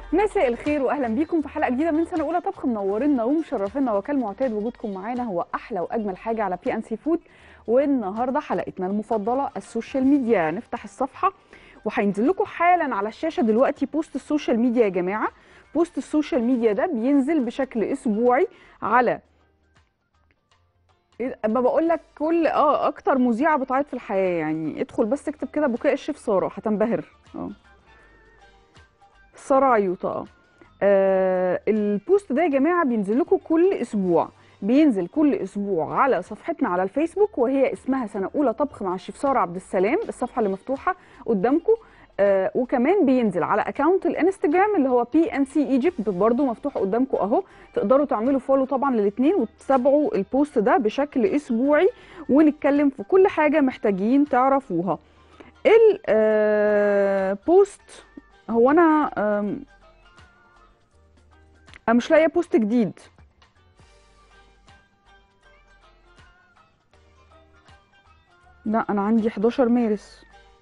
مساء الخير واهلا بيكم في حلقه جديده من سنه اولى طبخ منورنا ومشرفينا وكالمعتاد وجودكم معانا هو احلى واجمل حاجه على بي ان سي فود والنهارده حلقتنا المفضله السوشيال ميديا نفتح الصفحه وهينزل لكم حالا على الشاشه دلوقتي بوست السوشيال ميديا يا جماعه بوست السوشيال ميديا ده بينزل بشكل اسبوعي على إيه- ما بقول لك كل اه اكتر مذيعه بتعيط في الحياه يعني ادخل بس اكتب كده بكاء الشيف ساره هتنبهر اه ساره عيوطه اه آه، البوست ده يا جماعه بينزل لكم كل اسبوع بينزل كل اسبوع على صفحتنا على الفيسبوك وهي اسمها سنه اولى طبخ مع الشيف ساره عبد السلام الصفحه اللي مفتوحه قدامكم آه وكمان بينزل على اكونت الانستجرام اللي هو بي ان سي ايجيبت برضه مفتوح قدامكم اهو تقدروا تعملوا فولو طبعا للاثنين وتتابعوا البوست ده بشكل اسبوعي ونتكلم في كل حاجه محتاجين تعرفوها البوست هو انا آم، انا مش لاقيه بوست جديد لا انا عندي 11 مارس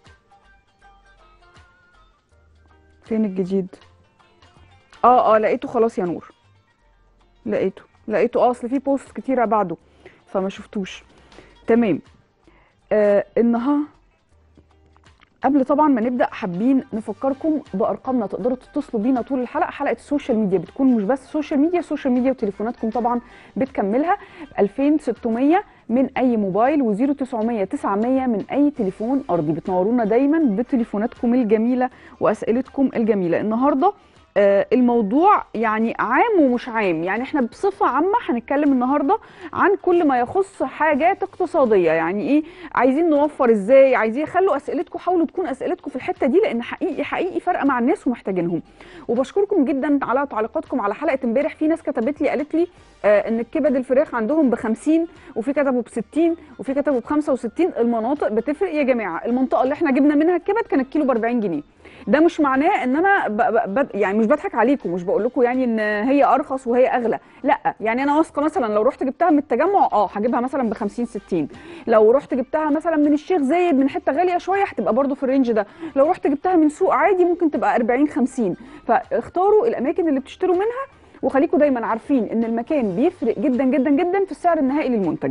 فين الجديد اه اه لقيته خلاص يا نور لقيته لقيته اه اصل في بوست كتيره بعده فما شفتوش تمام آه النهار قبل طبعا ما نبدا حابين نفكركم بارقامنا تقدروا تتصلوا بينا طول الحلقه حلقه السوشيال ميديا بتكون مش بس سوشيال ميديا سوشيال ميديا وتليفوناتكم طبعا بتكملها 2600 من اي موبايل و0900 900 من اي تليفون ارضي بتنورونا دايما بتليفوناتكم الجميله واسئلتكم الجميله النهارده آه، الموضوع يعني عام ومش عام يعني احنا بصفه عامه هنتكلم النهارده عن كل ما يخص حاجات اقتصاديه يعني ايه عايزين نوفر ازاي عايزين خلوا اسئلتكم حاولوا تكون اسئلتكم في الحته دي لان حقيقي حقيقي فارقه مع الناس ومحتاجينهم وبشكركم جدا على تعليقاتكم على حلقه امبارح في ناس كتبت لي قالت لي آه ان الكبد الفراخ عندهم ب 50 وفي كتبوا ب 60 وفي كتبوا ب 65 المناطق بتفرق يا جماعه المنطقه اللي احنا جبنا منها الكبد كان الكيلو ب 40 جنيه ده مش معناه ان انا ب... ب... ب... يعني مش بضحك عليكم مش بقول لكم يعني ان هي ارخص وهي اغلى لا يعني انا واثقه مثلا لو رحت جبتها من التجمع اه هجيبها مثلا ب 50 60 لو رحت جبتها مثلا من الشيخ زايد من حته غاليه شويه هتبقى برضو في الرينج ده لو رحت جبتها من سوق عادي ممكن تبقى 40 50 فاختاروا الاماكن اللي بتشتروا منها وخليكم دايما عارفين ان المكان بيفرق جدا جدا جدا في السعر النهائي للمنتج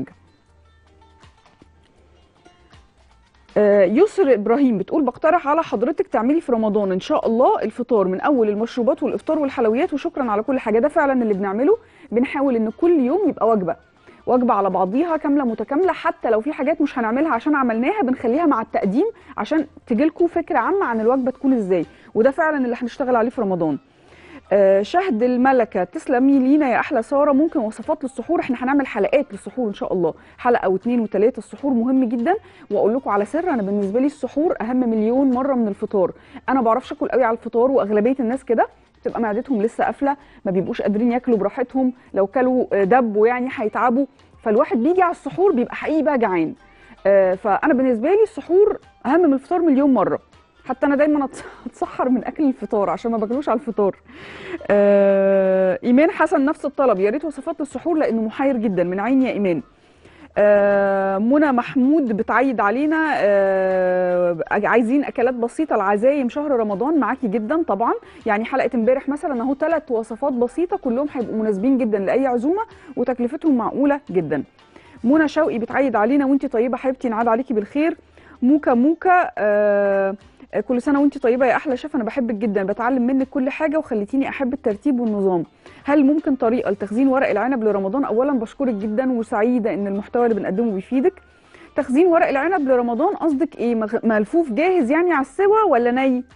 آه، يسر ابراهيم بتقول بقترح على حضرتك تعملي في رمضان ان شاء الله الفطار من اول المشروبات والافطار والحلويات وشكرا على كل حاجه ده فعلا اللي بنعمله بنحاول ان كل يوم يبقى وجبه وجبه على بعضيها كامله متكامله حتى لو في حاجات مش هنعملها عشان عملناها بنخليها مع التقديم عشان تجيلكوا فكره عامه عن الوجبه تكون ازاي وده فعلا اللي هنشتغل عليه في رمضان آه، شهد الملكه تسلمي لينا يا احلى ساره ممكن وصفات للسحور احنا هنعمل حلقات للسحور ان شاء الله حلقه واثنين وثلاثه السحور مهم جدا واقول لكم على سر انا بالنسبه لي السحور اهم مليون مره من الفطار انا ما بعرفش اكل قوي على الفطار واغلبيه الناس كده بتبقى معدتهم لسه قافله ما بيبقوش قادرين ياكلوا براحتهم لو كلوا آه، دبوا يعني هيتعبوا فالواحد بيجي على السحور بيبقى حقيقي بقى جعان آه، فانا بالنسبه لي السحور اهم من الفطار مليون مره حتى انا دايما أتص- اتسحر من اكل الفطار عشان ما باكلوش على الفطار آه ايمان حسن نفس الطلب يا ريت وصفات للسحور لانه محير جدا من عيني يا ايمان آه منى محمود بتعيد علينا آه عايزين اكلات بسيطه العزايم شهر رمضان معاكي جدا طبعا يعني حلقه امبارح مثلا اهو ثلاث وصفات بسيطه كلهم هيبقوا مناسبين جدا لاي عزومه وتكلفتهم معقوله جدا منى شوقي بتعيد علينا وانت طيبه حبيبتي نعاد عليكي بالخير موكا موكا آه كل سنه وانت طيبه يا احلى شيف انا بحبك جدا بتعلم منك كل حاجه وخليتيني احب الترتيب والنظام هل ممكن طريقه لتخزين ورق العنب لرمضان اولا بشكرك جدا وسعيده ان المحتوى اللي بنقدمه بيفيدك تخزين ورق العنب لرمضان قصدك ايه مغ- ملفوف جاهز يعني على السوا ولا ني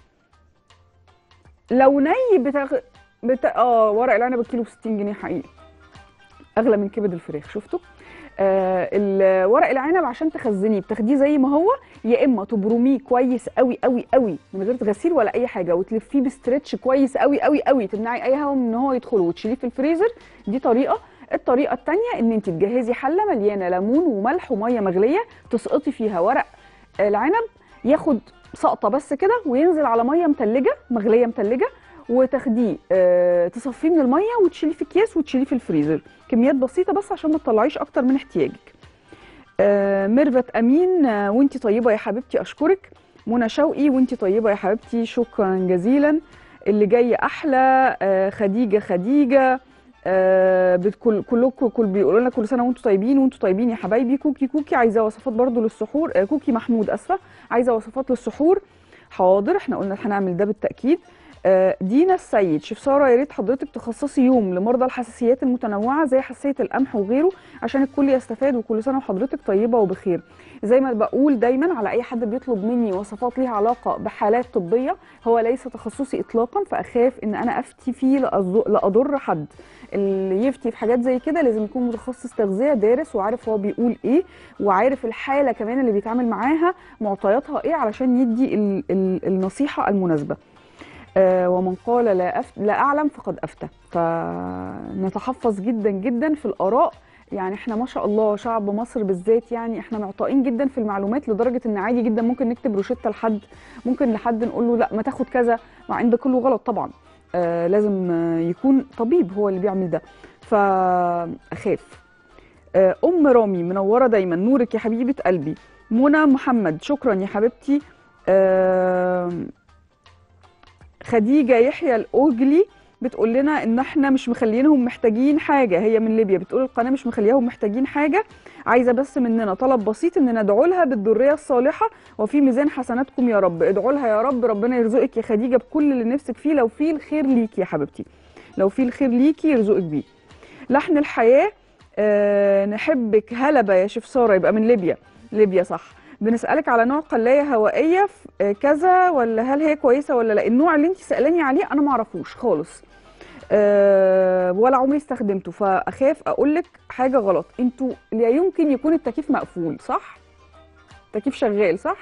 لو ني بتغ... بت... اه ورق العنب الكيلو ب 60 جنيه حقيقي اغلى من كبد الفراخ شفتوا آه ال- ورق العنب عشان تخزنيه بتاخديه زي ما هو يا اما تبرميه كويس قوي قوي قوي من غير غسيل ولا اي حاجه وتلفيه بستريتش كويس قوي قوي قوي تمنعي اي هواء من ان هو يدخل وتشيليه في الفريزر دي طريقه الطريقه الثانيه ان انت تجهزي حله مليانه ليمون وملح وميه مغليه تسقطي فيها ورق العنب ياخد سقطه بس كده وينزل على ميه متلجه مغليه متلجه وتاخديه آه، تصفيه من الميه وتشيليه في اكياس وتشيليه في الفريزر كميات بسيطه بس عشان ما تطلعيش اكتر من احتياجك آه، ميرفت امين آه، وانتي طيبه يا حبيبتي اشكرك منى شوقي وانتي طيبه يا حبيبتي شكرا جزيلا اللي جاي احلى آه، خديجه خديجه آه، بتكل كلكم كل بيقولوا لنا كل سنه وانتم طيبين وانتم طيبين يا حبايبي كوكي كوكي عايزه وصفات برضو للسحور آه، كوكي محمود اسفه عايزه وصفات للسحور حاضر احنا قلنا هنعمل ده بالتاكيد آه، دينا السيد شيف ساره يا ريت حضرتك تخصصي يوم لمرضى الحساسيات المتنوعه زي حساسيه القمح وغيره عشان الكل يستفاد وكل سنه وحضرتك طيبه وبخير زي ما بقول دايما على اي حد بيطلب مني وصفات ليها علاقه بحالات طبيه هو ليس تخصصي اطلاقا فاخاف ان انا افتي فيه لأض- لاضر حد اللي يفتي في حاجات زي كده لازم يكون متخصص تغذيه دارس وعارف هو بيقول ايه وعارف الحاله كمان اللي بيتعامل معاها معطياتها ايه علشان يدي ال ال النصيحه المناسبه آه، ومن قال لا أفت لا اعلم فقد افتى فنتحفظ جدا جدا في الاراء يعني احنا ما شاء الله شعب مصر بالذات يعني احنا معطائين جدا في المعلومات لدرجه ان عادي جدا ممكن نكتب روشته لحد ممكن لحد نقول له لا ما تاخد كذا مع ان ده كله غلط طبعا آه لازم آه، يكون طبيب هو اللي بيعمل ده فاخاف آه ام رامي منوره دايما نورك يا حبيبه قلبي منى محمد شكرا يا حبيبتي آه خديجه يحيى الاوجلي بتقول لنا ان احنا مش مخلينهم محتاجين حاجه هي من ليبيا بتقول القناه مش مخلياهم محتاجين حاجه عايزه بس مننا طلب بسيط ان ندعو لها بالذريه الصالحه وفي ميزان حسناتكم يا رب ادعوا لها يا رب ربنا يرزقك يا خديجه بكل اللي نفسك فيه لو في الخير ليكي يا حبيبتي لو في الخير ليكي يرزقك بيه لحن الحياه أه نحبك هلبة يا شيف ساره يبقى من ليبيا ليبيا صح بنسالك على نوع قلايه هوائيه في- آه، كذا ولا هل هي كويسه ولا لا النوع اللي انت سالاني عليه انا ما اعرفوش خالص أه ولا عمري استخدمته فاخاف اقول لك حاجه غلط انتوا لا يمكن يكون التكييف مقفول صح التكييف شغال صح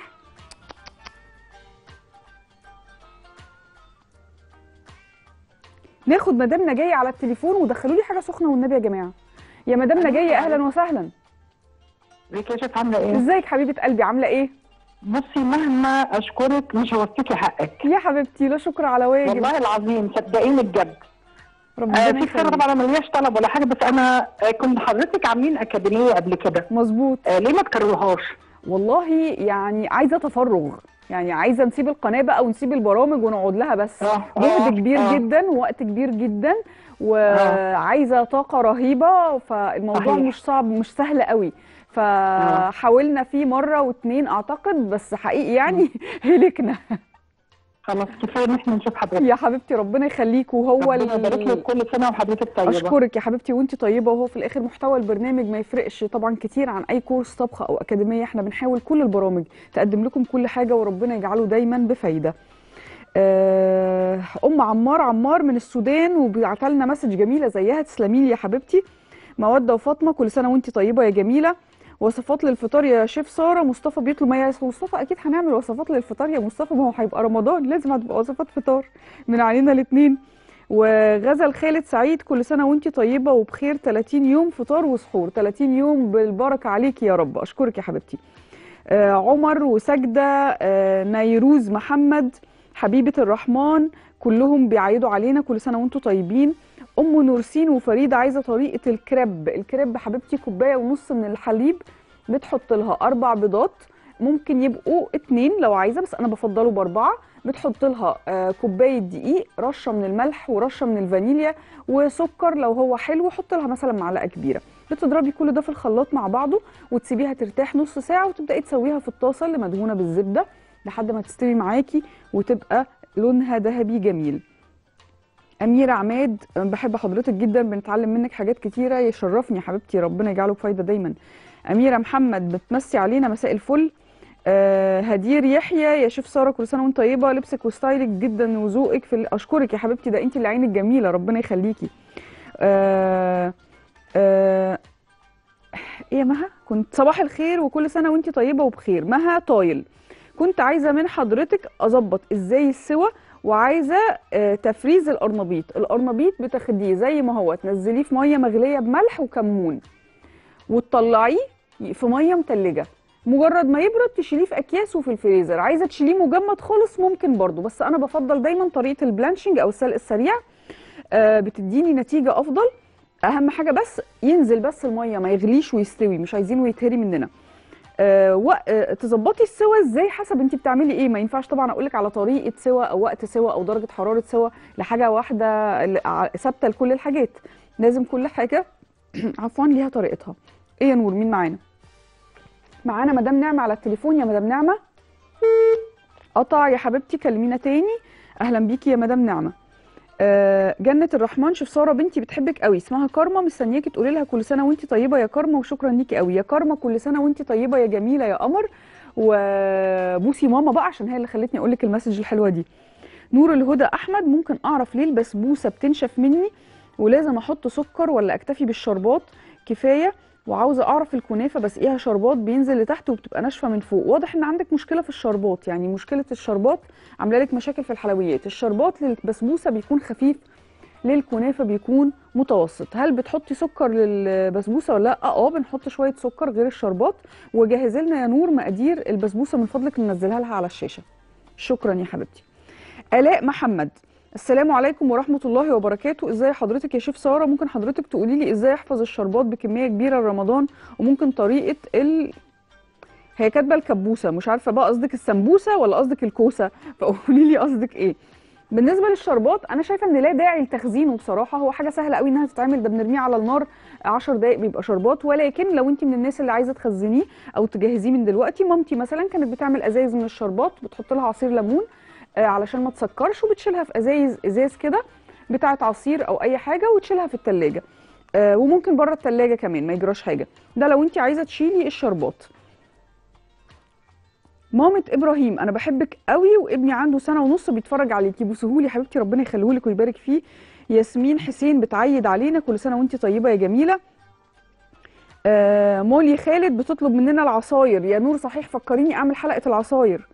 ناخد مدام نجاية على التليفون ودخلوا لي حاجه سخنه والنبي يا جماعه يا مدام أيوة، نجاية اهلا أيوة. وسهلا ازيك يا شيخ عامله ايه؟ ازيك حبيبه قلبي عامله ايه بصي مهما اشكرك مش هوفيكي حقك يا حبيبتي لا شكر على واجب والله العظيم صدقيني بجد ربنا آه في خير يخليك طبعا انا ملياش طلب ولا حاجه بس انا آه كنت حضرتك عاملين اكاديميه قبل كده مظبوط آه ليه ما تكرروهاش؟ والله يعني عايزه تفرغ يعني عايزه نسيب القناه بقى ونسيب البرامج ونقعد لها بس آه، آه، جهد كبير آه. جدا ووقت كبير جدا وعايزه طاقه رهيبه فالموضوع صحيح. مش صعب مش سهل قوي فحاولنا فيه مره واتنين اعتقد بس حقيقي يعني هلكنا خلاص كفايه ان احنا نشوف حضرتك يا حبيبتي ربنا يخليك وهو ربنا يبارك لك ال... كل سنه وحضرتك طيبه اشكرك يا حبيبتي وانت طيبه وهو في الاخر محتوى البرنامج ما يفرقش طبعا كتير عن اي كورس طبخ او اكاديميه احنا بنحاول كل البرامج تقدم لكم كل حاجه وربنا يجعله دايما بفايده آه، ام عمار عمار من السودان وبعت لنا مسج جميله زيها تسلمي لي يا حبيبتي موده وفاطمه كل سنه وانت طيبه يا جميله وصفات للفطار يا شيف ساره مصطفى بيطلب ما يا مصطفى اكيد هنعمل وصفات للفطار يا مصطفى ما هو هيبقى رمضان لازم هتبقى وصفات فطار من علينا الاثنين وغزل خالد سعيد كل سنه وانت طيبه وبخير 30 يوم فطار وسحور 30 يوم بالبركه عليكي يا رب اشكرك يا حبيبتي آه عمر وسجده آه نيروز محمد حبيبه الرحمن كلهم بيعيدوا علينا كل سنه وانتم طيبين ام نورسين وفريده عايزه طريقه الكريب الكريب حبيبتي كوبايه ونص من الحليب بتحط لها اربع بيضات ممكن يبقوا اتنين لو عايزه بس انا بفضله باربعه بتحط لها آه، كوبايه دقيق رشه من الملح ورشه من الفانيليا وسكر لو هو حلو حط لها مثلا معلقه كبيره بتضربي كل ده في الخلاط مع بعضه وتسيبيها ترتاح نص ساعه وتبداي تسويها في الطاسه اللي مدهونه بالزبده لحد ما تستوي معاكي وتبقى لونها ذهبي جميل أميرة عماد بحب حضرتك جدا بنتعلم منك حاجات كتيرة يشرفني يا حبيبتي ربنا يجعله بفايدة دايما أميرة محمد بتمسي علينا مساء الفل آه هدير يحيى يا شيف ساره كل سنه وانت طيبه لبسك وستايلك جدا وذوقك في ال- اشكرك يا حبيبتي ده انت اللي عينك جميله ربنا يخليكي آه آه ايه يا مها كنت صباح الخير وكل سنه وانت طيبه وبخير مها طايل كنت عايزه من حضرتك اظبط ازاي السوى وعايزه آه، تفريز القرنبيط القرنبيط بتاخديه زي ما هو تنزليه في ميه مغليه بملح وكمون وتطلعيه في ميه متلجه مجرد ما يبرد تشيليه في اكياس وفي الفريزر عايزه تشيليه مجمد خالص ممكن برضو بس انا بفضل دايما طريقه البلانشنج او السلق السريع آه، بتديني نتيجه افضل اهم حاجه بس ينزل بس الميه ما يغليش ويستوي مش عايزينه يتهري مننا آه و... آه تظبطي السوا ازاي حسب انت بتعملي ايه ما ينفعش طبعا اقول لك على طريقه سوا او وقت سوا او درجه حراره سوا لحاجه واحده ل- ع- ثابته لكل الحاجات لازم كل حاجه عفوا ليها طريقتها ايه يا نور مين معانا معانا مدام نعمه على التليفون يا مدام نعمه قطع يا حبيبتي كلمينا تاني اهلا بيكي يا مدام نعمه آه، جنة الرحمن شوف سارة بنتي بتحبك قوي اسمها كارما مستنياكي تقولي لها كل سنة وانتي طيبة يا كارما وشكرا ليكي قوي يا كارما كل سنة وانتي طيبة يا جميلة يا قمر وبوسي ماما بقى عشان هي اللي خلتني اقول لك المسج الحلوة دي نور الهدى احمد ممكن اعرف ليه البسبوسة بتنشف مني ولازم احط سكر ولا اكتفي بالشربات كفاية وعاوزة اعرف الكنافة بسقيها شربات بينزل لتحت وبتبقى ناشفة من فوق واضح ان عندك مشكلة في الشربات يعني مشكلة الشربات عامله لك مشاكل في الحلويات الشربات للبسبوسه بيكون خفيف للكنافه بيكون متوسط هل بتحطي سكر للبسبوسه ولا لا اه بنحط شويه سكر غير الشربات وجهزي لنا يا نور مقادير البسبوسه من فضلك ننزلها لها على الشاشه شكرا يا حبيبتي الاء محمد السلام عليكم ورحمه الله وبركاته ازاي حضرتك يا شيف ساره ممكن حضرتك تقولي لي ازاي احفظ الشربات بكميه كبيره لرمضان وممكن طريقه ال هي كاتبه الكبوسه مش عارفه بقى قصدك السمبوسه ولا قصدك الكوسه فقولي لي قصدك ايه بالنسبه للشربات انا شايفه ان لا داعي لتخزينه بصراحه هو حاجه سهله قوي انها تتعمل ده بنرميه على النار 10 دقائق بيبقى شربات ولكن لو انت من الناس اللي عايزه تخزنيه او تجهزيه من دلوقتي مامتي مثلا كانت بتعمل ازايز من الشربات بتحط لها عصير ليمون آه، علشان ما تسكرش وبتشيلها في ازايز ازاز كده بتاعه عصير او اي حاجه وتشيلها في التلاجة آه، وممكن بره التلاجة كمان ما يجراش حاجه ده لو انت عايزه تشيلي الشربات مامة ابراهيم انا بحبك قوي وابني عنده سنه ونص بيتفرج عليكي بوسهولي حبيبتي ربنا يخليهولك ويبارك فيه ياسمين حسين بتعيد علينا كل سنه وانت طيبه يا جميله آه مولي خالد بتطلب مننا العصاير يا نور صحيح فكريني اعمل حلقه العصاير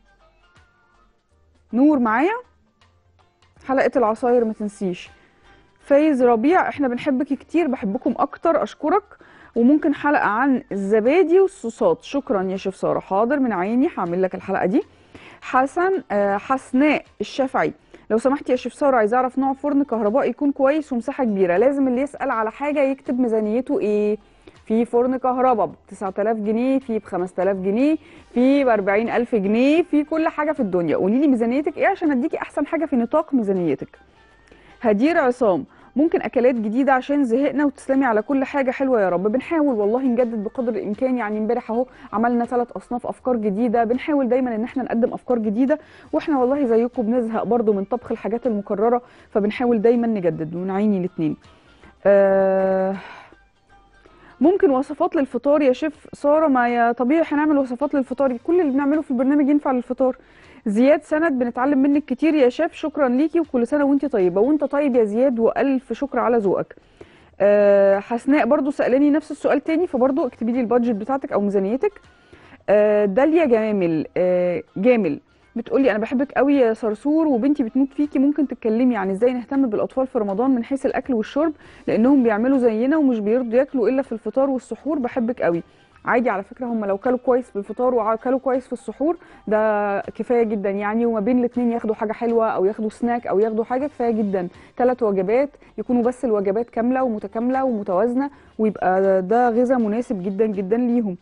نور معايا حلقه العصاير ما تنسيش فايز ربيع احنا بنحبك كتير بحبكم اكتر اشكرك وممكن حلقه عن الزبادي والصوصات شكرا يا شيف ساره حاضر من عيني هعمل لك الحلقه دي حسن آه، حسناء الشافعي لو سمحت يا شيف ساره عايز اعرف نوع فرن كهربائي يكون كويس ومساحه كبيره لازم اللي يسال على حاجه يكتب ميزانيته ايه في فرن كهرباء ب 9000 جنيه في ب 5000 جنيه في ب 40000 جنيه في كل حاجه في الدنيا قولي لي ميزانيتك ايه عشان اديكي احسن حاجه في نطاق ميزانيتك هدير عصام ممكن اكلات جديده عشان زهقنا وتسلمي على كل حاجه حلوه يا رب بنحاول والله نجدد بقدر الامكان يعني امبارح اهو عملنا ثلاث اصناف افكار جديده بنحاول دايما ان احنا نقدم افكار جديده واحنا والله زيكم بنزهق برضو من طبخ الحاجات المكرره فبنحاول دايما نجدد ونعيني الاثنين آه ممكن وصفات للفطار يا شيف ساره ما يا طبيعي هنعمل وصفات للفطار كل اللي بنعمله في البرنامج ينفع للفطار زياد سند بنتعلم منك كتير يا شيف شكرا ليكي وكل سنه وانت طيبه وانت طيب يا زياد والف شكر على ذوقك أه حسناء برضو سالاني نفس السؤال تاني فبرضو اكتبي لي البادجت بتاعتك او ميزانيتك أه داليا جامل أه جامل بتقولي انا بحبك قوي يا صرصور وبنتي بتموت فيكي ممكن تتكلمي عن ازاي نهتم بالاطفال في رمضان من حيث الاكل والشرب لانهم بيعملوا زينا ومش بيرضوا ياكلوا الا في الفطار والسحور بحبك قوي عادي على فكره هم لو كلوا كويس في الفطار وكلوا كويس في السحور ده كفايه جدا يعني وما بين الاثنين ياخدوا حاجه حلوه او ياخدوا سناك او ياخدوا حاجه كفايه جدا ثلاث وجبات يكونوا بس الوجبات كامله ومتكامله ومتوازنه ويبقى ده غذاء مناسب جدا جدا ليهم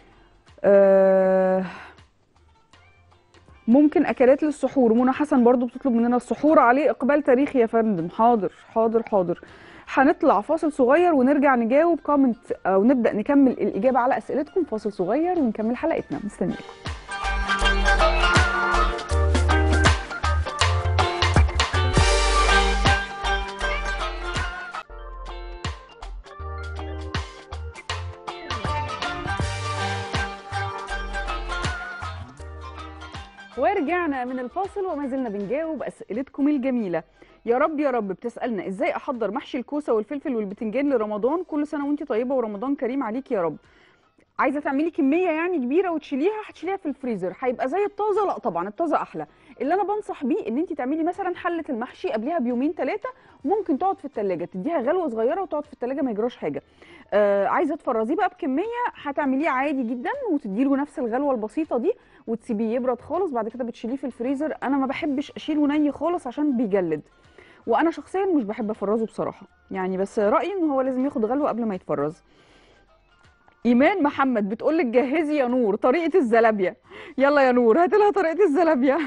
آه ممكن اكلات للسحور منى حسن برضو بتطلب مننا السحور عليه اقبال تاريخي يا فندم حاضر حاضر حاضر هنطلع فاصل صغير ونرجع نجاوب كومنت او نبدا نكمل الاجابه على اسئلتكم فاصل صغير ونكمل حلقتنا مستنيكم ورجعنا من الفاصل وما زلنا بنجاوب اسئلتكم الجميله يا رب يا رب بتسالنا ازاي احضر محشي الكوسه والفلفل والبتنجان لرمضان كل سنه وانت طيبه ورمضان كريم عليك يا رب عايزه تعملي كميه يعني كبيره وتشيليها هتشيليها في الفريزر هيبقى زي الطازه لا طبعا الطازه احلى اللي انا بنصح بيه ان انت تعملي مثلا حله المحشي قبلها بيومين ثلاثه ممكن تقعد في الثلاجه تديها غلوه صغيره وتقعد في الثلاجه ما يجراش حاجه آه عايزه تفرزيه بقى بكميه هتعمليه عادي جدا وتديله نفس الغلوه البسيطه دي وتسيبيه يبرد خالص بعد كده بتشيليه في الفريزر انا ما بحبش اشيله ني خالص عشان بيجلد وانا شخصيا مش بحب افرزه بصراحه يعني بس رايي ان هو لازم ياخد غلوه قبل ما يتفرز ايمان محمد بتقول لك جهزي يا نور طريقه الزلابيه يلا يا نور هات لها طريقه الزلابيه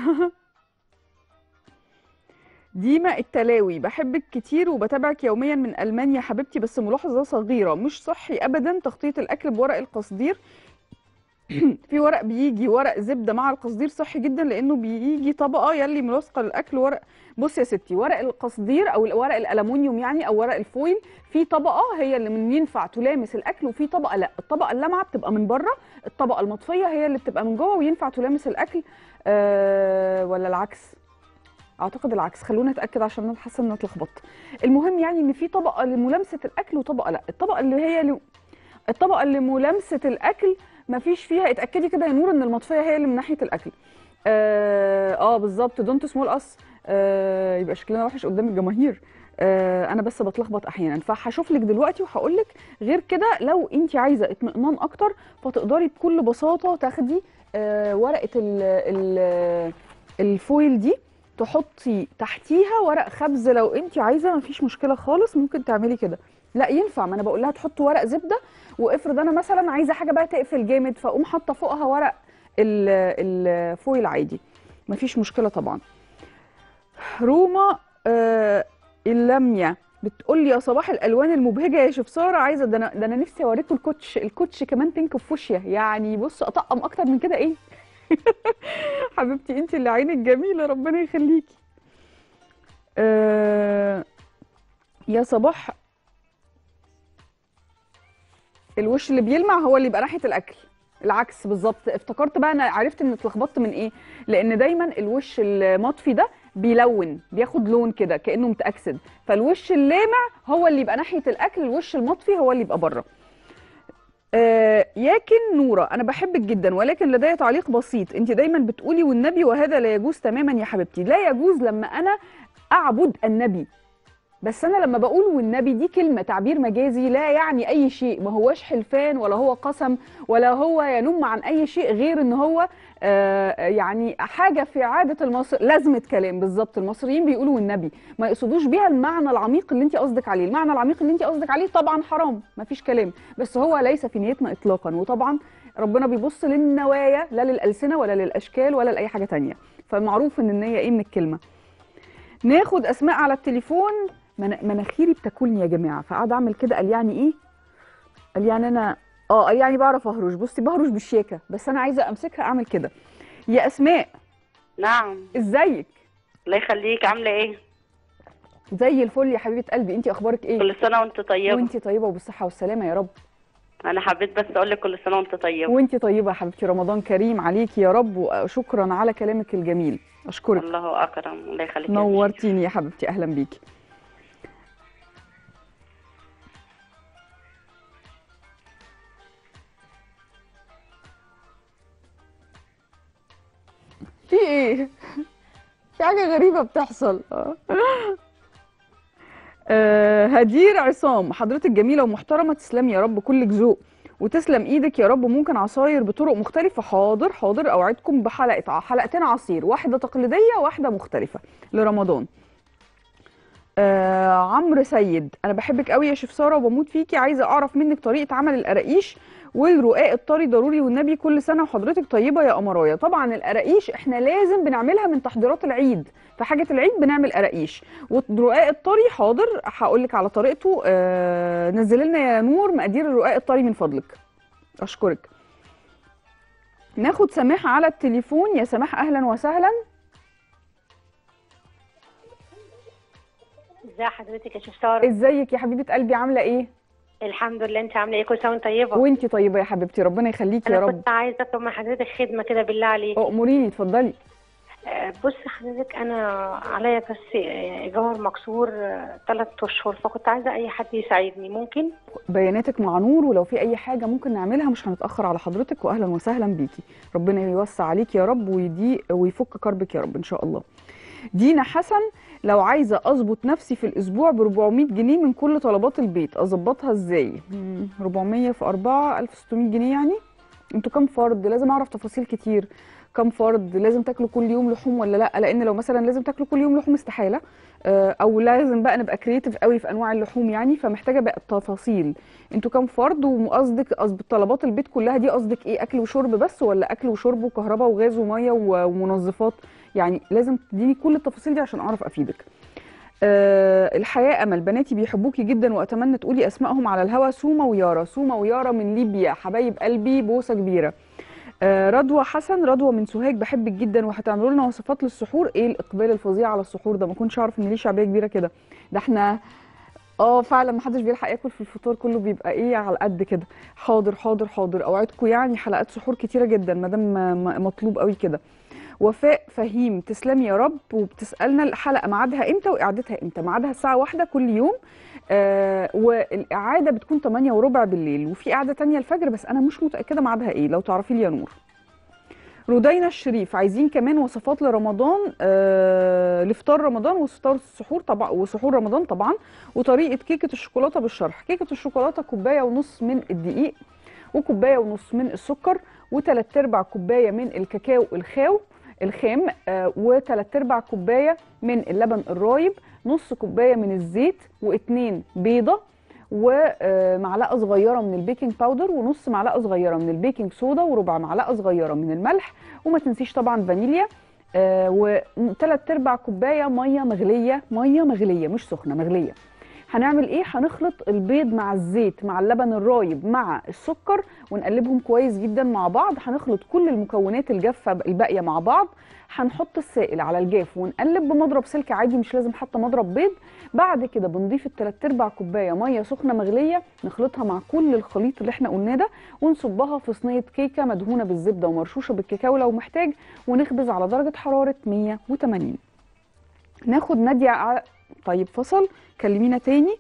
ديما التلاوي بحبك كتير وبتابعك يوميا من المانيا حبيبتي بس ملاحظه صغيره مش صحي ابدا تخطيط الاكل بورق القصدير في ورق بيجي ورق زبده مع القصدير صحي جدا لانه بيجي طبقه يلي ملاصقه للاكل ورق بص يا ستي ورق القصدير او ورق الالومنيوم يعني او ورق الفويل في طبقه هي اللي من ينفع تلامس الاكل وفي طبقه لا الطبقه اللامعه بتبقى من بره الطبقه المطفيه هي اللي بتبقى من جوه وينفع تلامس الاكل آه ولا العكس اعتقد العكس خلونا نتاكد عشان انا حاسه ان انا اتلخبطت المهم يعني ان في طبقه لملامسه الاكل وطبقه لا الطبقه اللي هي ل... الطبقه اللي ملامسه الاكل ما فيش فيها اتاكدي كده يا نور ان المطفيه هي اللي من ناحيه الاكل اه, آه بالظبط دونت سمول اس آه يبقى شكلنا وحش قدام الجماهير آه انا بس بتلخبط احيانا فهشوف لك دلوقتي وهقول لك غير كده لو انت عايزه اطمئنان اكتر فتقدري بكل بساطه تاخدي آه ورقه ال ال الفويل دي تحطي تحتيها ورق خبز لو انت عايزه مفيش مشكله خالص ممكن تعملي كده لا ينفع ما انا بقول لها تحط ورق زبده وافرض انا مثلا عايزه حاجه بقى تقفل جامد فاقوم حاطه فوقها ورق الفويل عادي مفيش مشكله طبعا روما آه اللمية بتقول لي يا صباح الالوان المبهجه يا شيف ساره عايزه ده انا ده انا نفسي اوريكم الكوتش الكوتش كمان بينك وفوشيا يعني بص اطقم اكتر من كده ايه حبيبتي انت اللي عينك جميله ربنا يخليكي آه يا صباح الوش اللي بيلمع هو اللي يبقى ناحيه الاكل العكس بالظبط افتكرت بقى انا عرفت ان اتلخبطت من ايه لان دايما الوش المطفي ده بيلون بياخد لون كده كانه متاكسد فالوش اللامع هو اللي يبقى ناحيه الاكل الوش المطفي هو اللي يبقى بره آه ياكن نوره انا بحبك جدا ولكن لدي تعليق بسيط انت دايما بتقولي والنبي وهذا لا يجوز تماما يا حبيبتي لا يجوز لما انا اعبد النبي بس انا لما بقول والنبي دي كلمه تعبير مجازي لا يعني اي شيء ما هوش حلفان ولا هو قسم ولا هو ينم عن اي شيء غير ان هو آه يعني حاجه في عاده المصر لازمه كلام بالظبط المصريين بيقولوا والنبي ما يقصدوش بيها المعنى العميق اللي انت قصدك عليه المعنى العميق اللي انت قصدك عليه طبعا حرام ما فيش كلام بس هو ليس في نيتنا اطلاقا وطبعا ربنا بيبص للنوايا لا للالسنه ولا للاشكال ولا لاي حاجه تانية فمعروف ان النيه ايه من الكلمه ناخد اسماء على التليفون مناخيري بتاكلني يا جماعه فقعد اعمل كده قال يعني ايه قال يعني انا اه قال يعني بعرف اهرش بصي بهرش بالشياكه بس انا عايزه امسكها اعمل كده يا اسماء نعم ازيك الله يخليك عامله ايه زي الفل يا حبيبه قلبي انت اخبارك ايه كل سنه وانت طيبه وانت طيبه وبالصحه والسلامه يا رب انا حبيت بس اقول لك كل سنه وانت طيبه وانت طيبه يا حبيبتي رمضان كريم عليكي يا رب وشكرا على كلامك الجميل اشكرك الله اكرم الله يخليك نورتيني يا حبيبتي اهلا بيكي في ايه في حاجه غريبه بتحصل آه هدير عصام حضرتك جميله ومحترمه تسلمي يا رب كلك ذوق وتسلم ايدك يا رب ممكن عصاير بطرق مختلفه حاضر حاضر اوعدكم بحلقه حلقتين عصير واحده تقليديه واحده مختلفه لرمضان آه عمرو سيد انا بحبك قوي يا شيف ساره وبموت فيكي عايزه اعرف منك طريقه عمل القراقيش والرقاق الطري ضروري والنبي كل سنه وحضرتك طيبه يا قمرايه طبعا القراقيش احنا لازم بنعملها من تحضيرات العيد في حاجه العيد بنعمل قراقيش والرقاق الطري حاضر هقول لك على طريقته آه نزل لنا يا نور مقادير الرقاق الطري من فضلك اشكرك ناخد سماح على التليفون يا سماح اهلا وسهلا ازي حضرتك يا شيف ساره ازيك يا حبيبه قلبي عامله ايه الحمد لله انت عامله ايه كل سنه وانت طيبه وانت طيبه يا حبيبتي ربنا يخليكي يا انا رب كنت عايزه اطلب من حضرتك خدمه كده بالله عليك اموريني اتفضلي آه، بص حضرتك انا عليا بس آه، ايجار مكسور ثلاث اشهر فكنت عايزه اي حد يساعدني ممكن بياناتك مع نور ولو في اي حاجه ممكن نعملها مش هنتاخر على حضرتك واهلا وسهلا بيكي ربنا يوسع عليك يا رب ويدي ويفك كربك يا رب ان شاء الله دينا حسن لو عايزه اظبط نفسي في الاسبوع ب 400 جنيه من كل طلبات البيت اظبطها ازاي مم، 400 في 4 1600 جنيه يعني انتوا كام فرد لازم اعرف تفاصيل كتير كام فرد لازم تاكلوا كل يوم لحوم ولا لا لان لو مثلا لازم تاكلوا كل يوم لحوم استحاله آه، او لازم بقى نبقى كرييتيف قوي في انواع اللحوم يعني فمحتاجه بقى التفاصيل انتوا كام فرد وقصدك قصد طلبات البيت كلها دي قصدك ايه اكل وشرب بس ولا اكل وشرب وكهرباء وغاز وميه و- ومنظفات يعني لازم تديني كل التفاصيل دي عشان اعرف افيدك أه الحياة أمل بناتي بيحبوكي جدا وأتمنى تقولي أسمائهم على الهوا سوما ويارا سوما ويارا من ليبيا حبايب قلبي بوسة كبيرة أه رضوى حسن رضوى من سوهاج بحبك جدا وهتعملوا لنا وصفات للسحور ايه الإقبال الفظيع على السحور ده ما كنتش أعرف إن ليه شعبية كبيرة كده ده احنا اه فعلا ما حدش بيلحق ياكل في الفطار كله بيبقى ايه على قد كده حاضر حاضر حاضر اوعدكم يعني حلقات سحور كتيره جدا ما دام م- مطلوب قوي كده وفاء فهيم تسلمي يا رب وبتسالنا الحلقه ميعادها امتى واعادتها امتى ميعادها الساعه واحدة كل يوم آه والاعاده بتكون 8 وربع بالليل وفي قعده تانية الفجر بس انا مش متاكده ميعادها ايه لو تعرفي لي يا نور رودينا الشريف عايزين كمان وصفات لرمضان آه لفطار رمضان وفطار السحور طبعا وسحور رمضان طبعا وطريقه كيكه الشوكولاته بالشرح كيكه الشوكولاته كوبايه ونص من الدقيق وكوبايه ونص من السكر وثلاث ارباع كوبايه من الكاكاو الخاو الخام آه وثلاث ارباع كوبايه من اللبن الرايب نص كوبايه من الزيت واتنين بيضه ومعلقه صغيره من البيكنج باودر ونص معلقه صغيره من البيكنج صودا وربع معلقه صغيره من الملح وما تنسيش طبعا فانيليا آه وثلاث ارباع كوبايه ميه مغليه ميه مغليه مش سخنه مغليه هنعمل ايه هنخلط البيض مع الزيت مع اللبن الرايب مع السكر ونقلبهم كويس جدا مع بعض هنخلط كل المكونات الجافه الباقيه مع بعض هنحط السائل على الجاف ونقلب بمضرب سلك عادي مش لازم حتى مضرب بيض بعد كده بنضيف التلات ارباع كوبايه ميه سخنه مغليه نخلطها مع كل الخليط اللي احنا قلناه ده ونصبها في صينيه كيكه مدهونه بالزبده ومرشوشه بالكاكاو لو محتاج ونخبز على درجه حراره 180 ناخد ناديه ع- طيب فصل كلمينا تاني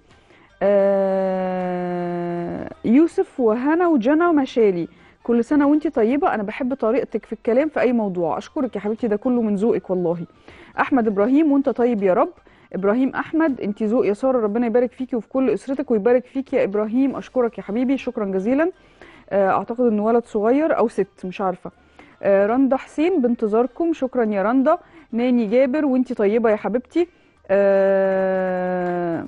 آه يوسف وهنا وجنى ومشالي كل سنه وانتي طيبه انا بحب طريقتك في الكلام في اي موضوع اشكرك يا حبيبتي ده كله من ذوقك والله احمد ابراهيم وانت طيب يا رب ابراهيم احمد انت ذوق يا ساره ربنا يبارك فيكي وفي كل اسرتك ويبارك فيك يا ابراهيم اشكرك يا حبيبي شكرا جزيلا آه، اعتقد انه ولد صغير او ست مش عارفه آه، رندا حسين بانتظاركم شكرا يا رندا ناني جابر وانت طيبه يا حبيبتي آه،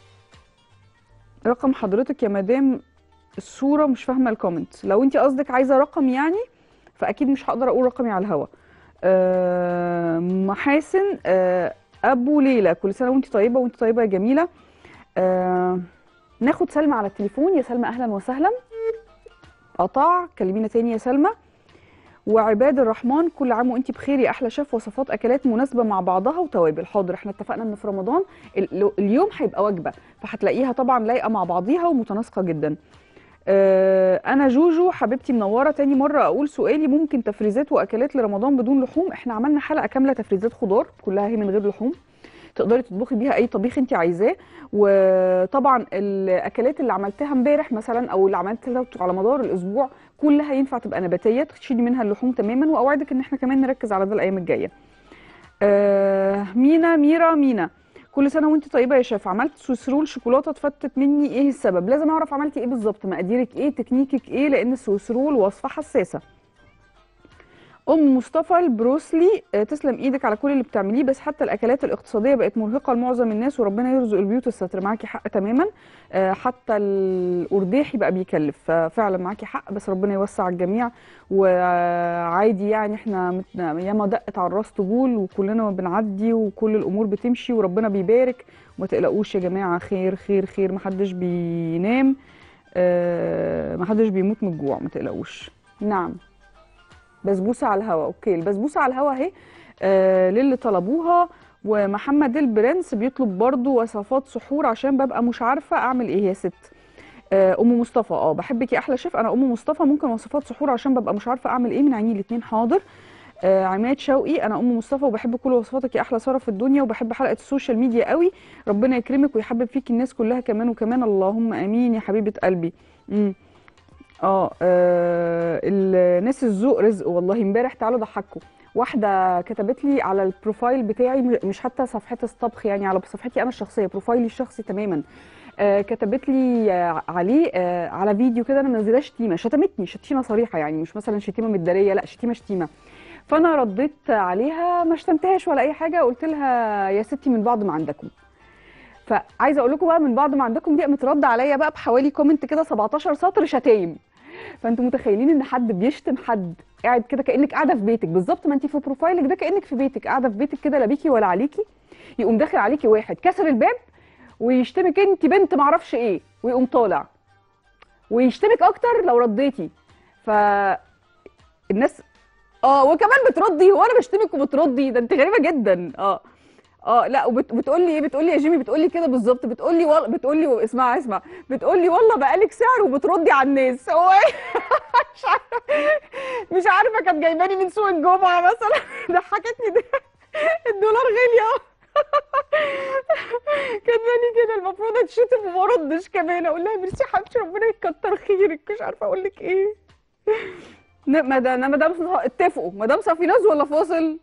رقم حضرتك يا مدام الصوره مش فاهمه الكومنت لو انت قصدك عايزه رقم يعني فاكيد مش هقدر اقول رقمي على الهوا آه، محاسن آه، ابو ليلى كل سنه وانت طيبه وانت طيبه يا جميله آه، ناخد سلمى على التليفون يا سلمى اهلا وسهلا قطع كلمينا تاني يا سلمى وعباد الرحمن كل عام وانت بخير يا احلى شيف وصفات اكلات مناسبه مع بعضها وتوابل حاضر احنا اتفقنا ان في رمضان ال- اليوم هيبقى وجبه فهتلاقيها طبعا لايقه مع بعضيها ومتناسقه جدا آه، انا جوجو حبيبتي منوره تاني مره اقول سؤالي ممكن تفريزات واكلات لرمضان بدون لحوم احنا عملنا حلقه كامله تفريزات خضار كلها هي من غير لحوم تقدري تطبخي بيها اي طبيخ انت عايزاه وطبعا الاكلات اللي عملتها امبارح مثلا او اللي عملتها على مدار الاسبوع كلها ينفع تبقى نباتيه تشيلي منها اللحوم تماما واوعدك ان احنا كمان نركز على ده الايام الجايه آه مينا ميرا مينا كل سنه وانت طيبه يا شيف عملت سويس رول شوكولاته اتفتت مني ايه السبب لازم اعرف عملتي ايه بالظبط مقاديرك ايه تكنيكك ايه لان السويس رول وصفه حساسه ام مصطفى البروسلي آه، تسلم ايدك على كل اللي بتعمليه بس حتى الاكلات الاقتصاديه بقت مرهقه لمعظم الناس وربنا يرزق البيوت الستر معاكي حق تماما آه، حتى الارداحي بقى بيكلف ففعلا معاكي حق بس ربنا يوسع الجميع وعادي يعني احنا مت- ياما دقت على الراس طبول وكلنا بنعدي وكل الامور بتمشي وربنا بيبارك وما تقلقوش يا جماعه خير خير خير محدش بينام آه، محدش بيموت من الجوع ما تقلقوش نعم بسبوسه على الهوا اوكي البسبوسه على الهوا اهي آه للي طلبوها ومحمد البرنس بيطلب برضو وصفات سحور عشان ببقى مش عارفه اعمل ايه يا ست آه ام مصطفى اه بحبك يا احلى شيف انا ام مصطفى ممكن وصفات سحور عشان ببقى مش عارفه اعمل ايه من عيني الاتنين حاضر آه عماد شوقي انا ام مصطفى وبحب كل وصفاتك يا احلى ساره في الدنيا وبحب حلقه السوشيال ميديا قوي ربنا يكرمك ويحبب فيك الناس كلها كمان وكمان اللهم امين يا حبيبه قلبي امم اه آه، الناس الذوق رزق والله امبارح تعالوا ضحكوا واحده كتبت لي على البروفايل بتاعي م- مش حتى صفحه الطبخ يعني على صفحتي انا الشخصيه بروفايلي الشخصي تماما آه كتبت لي آه عليه آه على فيديو كده انا منزلاه شتيمه شتمتني شتيمه صريحه يعني مش مثلا شتيمه متداريه لا شتيمه شتيمه فانا رديت عليها ما شتمتهاش ولا اي حاجه قلت لها يا ستي من بعض ما عندكم فعايزه اقول لكم بقى من بعض ما عندكم دي قامت رد عليا بقى بحوالي كومنت كده 17 سطر شتايم فانتوا متخيلين ان حد بيشتم حد قاعد كده كانك قاعده في بيتك بالظبط ما انت في بروفايلك ده كانك في بيتك قاعده في بيتك كده لا بيكي ولا عليكي يقوم داخل عليكي واحد كسر الباب ويشتمك انت بنت معرفش ايه ويقوم طالع ويشتمك اكتر لو رديتي ف الناس اه وكمان بتردي هو انا بشتمك وبتردي ده انت غريبه جدا اه اه لا وبتقول لي ايه بتقول لي يا جيمي بتقول لي كده بالظبط بتقول لي والله بتقول لي اسمع اسمع بتقول لي والله بقالك سعر وبتردي على الناس هو إيه؟ مش عارفه مش عارفه كانت جايباني من سوق الجمعه مثلا ضحكتني ده الدولار غالي اه كاتباني كده المفروض اتشتم وما اردش كمان اقول لها ميرسي حبيبتي ربنا يكتر خيرك مش عارفه اقول لك ايه ن- مدام مدام صف- اتفقوا مدام صفيناز ولا فاصل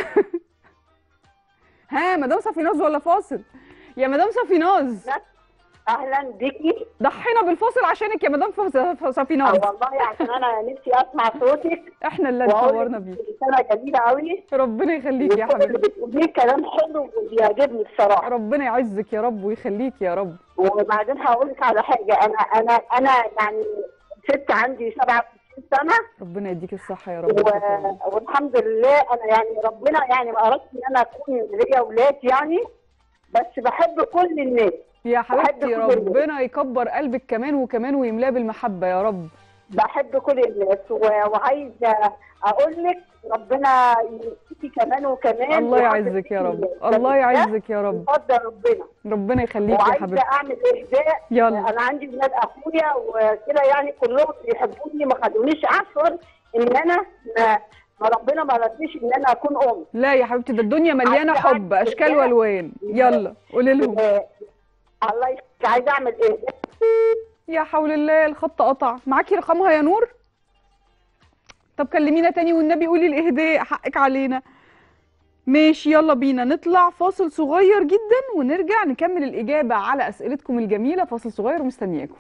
ها مدام صفيناز ولا فاصل يا مدام صفيناز اهلا بيكي ضحينا بالفاصل عشانك يا مدام فاص- آه صفيناز والله عشان انا نفسي اسمع صوتك احنا اللي واقول اتطورنا لك بيه رساله جميله قوي ربنا يخليك يا وكل اللي حبيبتي بتقوليه كلام حلو وبيعجبني بصراحه ربنا يعزك يا رب ويخليك يا رب وبعدين هقول لك على حاجه انا انا انا يعني ست عندي 67 سنه ربنا يديك الصحه يا رب و... والحمد لله انا يعني ربنا يعني ما اردت ان انا اكون ليا اولاد يعني بس بحب كل الناس يا حبيبتي كل الناس. ربنا يكبر قلبك كمان وكمان ويملاه بالمحبه يا رب بحب كل الناس و... وعايزه اقول لك ربنا يديكي كمان وكمان الله يعزك يا رب الله يعزك يا رب بفضل ربنا ربنا يخليك يا وعايزه حبيبتي اعمل اهداء يلا انا عندي ولاد اخويا وكده يعني كلهم بيحبوني ما خلونيش اشعر ان انا ما ما ربنا ما ردنيش ان انا اكون ام لا يا حبيبتي ده الدنيا مليانه عايزة حب أعمل اشكال إهداء. والوان يلا قولي لهم آه، الله يخليك عايزه اعمل اهداء يا حول الله الخط قطع معاكي رقمها يا نور طب كلمينا تاني والنبي قولي الاهداء حقك علينا ماشي يلا بينا نطلع فاصل صغير جدا ونرجع نكمل الإجابة على أسئلتكم الجميلة فاصل صغير ومستنياكم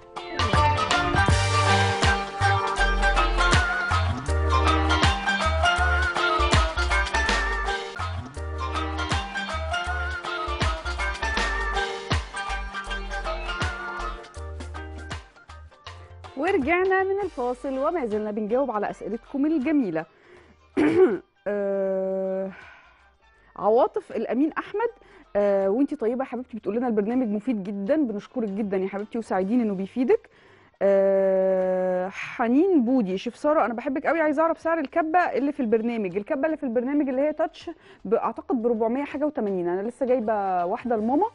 ورجعنا من الفاصل وما زلنا بنجاوب على أسئلتكم الجميلة آه، عواطف الأمين أحمد آه، وانتي طيبة يا حبيبتي بتقول لنا البرنامج مفيد جدا بنشكرك جدا يا حبيبتي وسعيدين انه بيفيدك آه، حنين بودي شيف ساره انا بحبك قوي عايزه اعرف سعر الكبه اللي في البرنامج الكبه اللي في البرنامج اللي هي تاتش ب- اعتقد ب 400 حاجه و80 انا لسه جايبه واحده لماما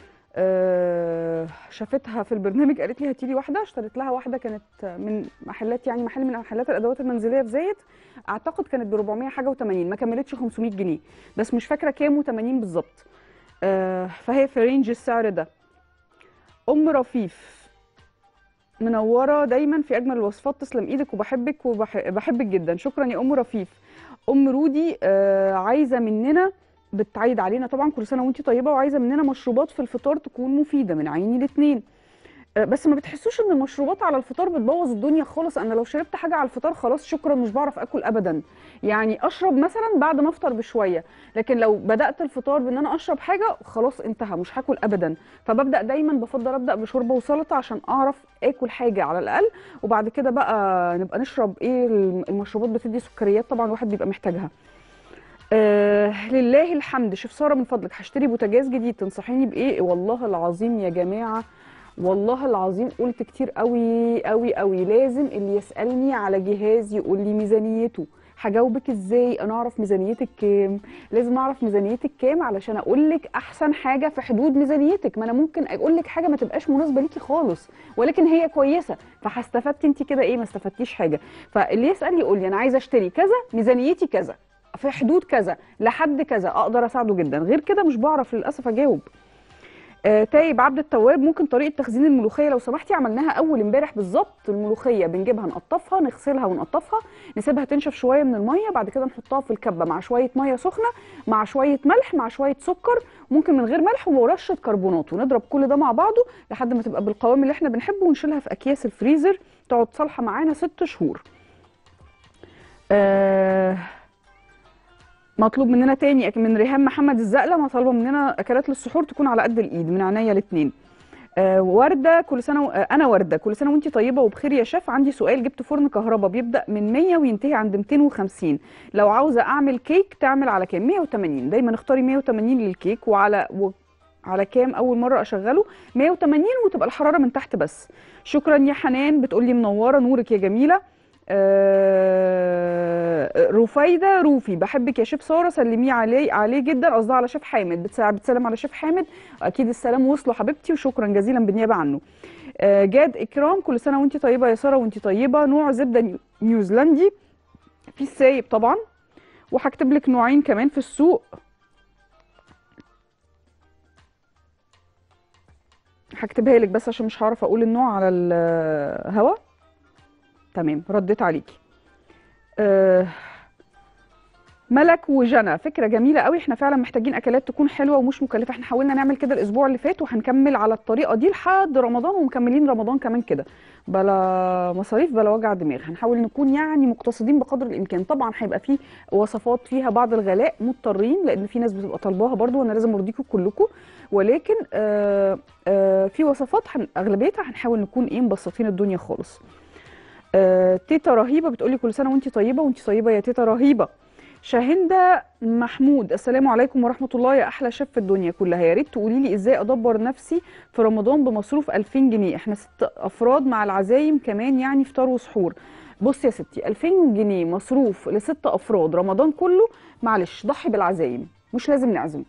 آه، شافتها في البرنامج قالت لي هاتي لي واحده اشتريت لها واحده كانت من محلات يعني محل من محلات الادوات المنزليه في زايد اعتقد كانت ب 400 حاجه و80 ما كملتش 500 جنيه بس مش فاكره كام و80 بالظبط آه، فهي في رينج السعر ده ام رفيف منوره دايما في اجمل الوصفات تسلم ايدك وبحبك وبحبك جدا شكرا يا ام رفيف ام رودي آه، عايزه مننا بتعيد علينا طبعا كل سنه وانت طيبه وعايزه مننا مشروبات في الفطار تكون مفيده من عيني الاثنين بس ما بتحسوش ان المشروبات على الفطار بتبوظ الدنيا خالص انا لو شربت حاجه على الفطار خلاص شكرا مش بعرف اكل ابدا يعني اشرب مثلا بعد ما افطر بشويه لكن لو بدات الفطار بان انا اشرب حاجه خلاص انتهى مش هاكل ابدا فببدا دايما بفضل ابدا بشوربه وسلطه عشان اعرف اكل حاجه على الاقل وبعد كده بقى نبقى نشرب ايه المشروبات بتدي سكريات طبعا الواحد بيبقى محتاجها آه لله الحمد شيف ساره من فضلك هشتري بوتاجاز جديد تنصحيني بايه والله العظيم يا جماعه والله العظيم قلت كتير قوي قوي قوي لازم اللي يسالني على جهاز يقول لي ميزانيته هجاوبك ازاي انا اعرف ميزانيتك كام لازم اعرف ميزانيتك كام علشان اقول لك احسن حاجه في حدود ميزانيتك ما انا ممكن اقول لك حاجه ما تبقاش مناسبه ليكي خالص ولكن هي كويسه فهستفدتي انت كده ايه ما استفدتيش حاجه فاللي يسال يقول لي انا عايزه اشتري كذا ميزانيتي كذا في حدود كذا لحد كذا اقدر اساعده جدا غير كده مش بعرف للاسف اجاوب آه تايب عبد التواب ممكن طريقه تخزين الملوخيه لو سمحتي عملناها اول امبارح بالظبط الملوخيه بنجيبها نقطفها نغسلها ونقطفها نسيبها تنشف شويه من الميه بعد كده نحطها في الكبه مع شويه ميه سخنه مع شويه ملح مع شويه سكر ممكن من غير ملح ورشه كربونات ونضرب كل ده مع بعضه لحد ما تبقى بالقوام اللي احنا بنحبه ونشيلها في اكياس الفريزر تقعد صالحه معانا ست شهور آه مطلوب مننا تاني أك- من ريهام محمد الزقله ما طالبه مننا اكلات للسحور تكون على قد الايد من عينيا الاثنين آه ورده كل سنه و... آه انا ورده كل سنه وانت طيبه وبخير يا شيف عندي سؤال جبت فرن كهرباء بيبدا من 100 وينتهي عند 250 لو عاوزه اعمل كيك تعمل على كام 180 دايما اختاري 180 للكيك وعلى و... على كام اول مره اشغله 180 وتبقى الحراره من تحت بس شكرا يا حنان بتقولي منوره نورك يا جميله آه، رفايده روفي بحبك يا شيف ساره سلميه عليه عليه جدا قصدها على شيف حامد بتسا- بتسلم على شيف حامد اكيد السلام وصلوا حبيبتي وشكرا جزيلا بالنيابه عنه آه، جاد اكرام كل سنه وانت طيبه يا ساره وانت طيبه نوع زبده نيو- نيوزيلندي في السايب طبعا وهكتب لك نوعين كمان في السوق هكتبها لك بس عشان مش هعرف اقول النوع على الهوا تمام رديت عليكي أه ملك وجنى فكره جميله قوي احنا فعلا محتاجين اكلات تكون حلوه ومش مكلفه احنا حاولنا نعمل كده الاسبوع اللي فات وهنكمل على الطريقه دي لحد رمضان ومكملين رمضان كمان كده بلا مصاريف بلا وجع دماغ هنحاول نكون يعني مقتصدين بقدر الامكان طبعا هيبقى في وصفات فيها بعض الغلاء مضطرين لان في ناس بتبقى طالباها برضو وانا لازم ارضيكم كلكم ولكن آه آه في وصفات هن اغلبيتها هنحاول نكون ايه مبسطين الدنيا خالص آه تيتا رهيبه بتقولي كل سنه وانت طيبه وانت طيبه يا تيتا رهيبه شاهندة محمود السلام عليكم ورحمة الله يا أحلى شيف في الدنيا كلها يا ريت تقولي لي إزاي أدبر نفسي في رمضان بمصروف 2000 جنيه إحنا ست أفراد مع العزايم كمان يعني فطار وسحور بص يا ستي 2000 جنيه مصروف لست أفراد رمضان كله معلش ضحي بالعزايم مش لازم نعزم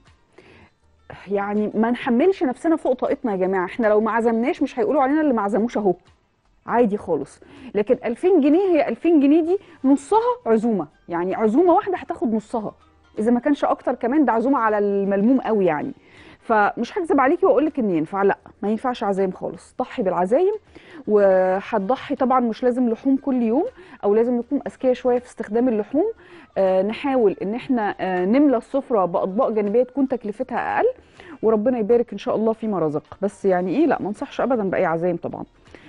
يعني ما نحملش نفسنا فوق طاقتنا يا جماعة إحنا لو ما عزمناش مش هيقولوا علينا اللي ما عزموش أهو عادي خالص لكن 2000 جنيه هي 2000 جنيه دي نصها عزومه يعني عزومه واحده هتاخد نصها اذا ما كانش اكتر كمان ده عزومه على الملموم قوي يعني فمش هكذب عليكي واقول لك ان ينفع لا ما ينفعش عزايم خالص ضحي بالعزايم وهتضحي طبعا مش لازم لحوم كل يوم او لازم نكون اذكياء شويه في استخدام اللحوم آه نحاول ان احنا آه نملى السفره باطباق جانبيه تكون تكلفتها اقل وربنا يبارك ان شاء الله فيما رزق بس يعني ايه لا ما انصحش ابدا باي عزايم طبعا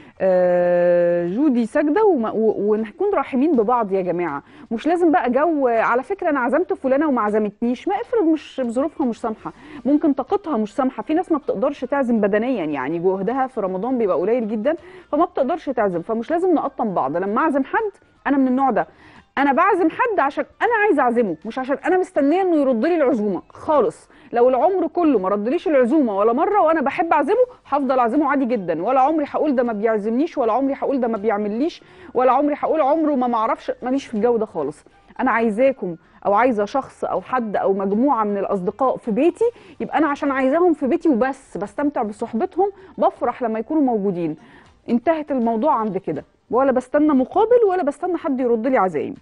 آه، جودي ساجده وما- و- ونكون راحمين ببعض يا جماعه مش لازم بقى جو على فكره انا عزمت فلانه وما عزمتنيش ما افرض مش ظروفها مش سامحه ممكن طاقتها مش سامحه في ناس ما بتقدرش تعزم بدنيا يعني جهدها في رمضان بيبقى قليل جدا فما بتقدرش تعزم فمش لازم نقطم بعض لما اعزم حد انا من النوع ده انا بعزم حد عشان انا عايزه اعزمه مش عشان انا مستنيه انه يرد لي العزومه خالص لو العمر كله ما ردليش العزومه ولا مره وانا بحب اعزمه هفضل اعزمه عادي جدا ولا عمري هقول ده ما بيعزمنيش ولا عمري هقول ده ما بيعمليش ولا عمري هقول عمره ما معرفش ماليش في الجو ده خالص انا عايزاكم او عايزه شخص او حد او مجموعه من الاصدقاء في بيتي يبقى انا عشان عايزاهم في بيتي وبس بستمتع بصحبتهم بفرح لما يكونوا موجودين انتهت الموضوع عند كده ولا بستنى مقابل ولا بستنى حد يرد لي عزايم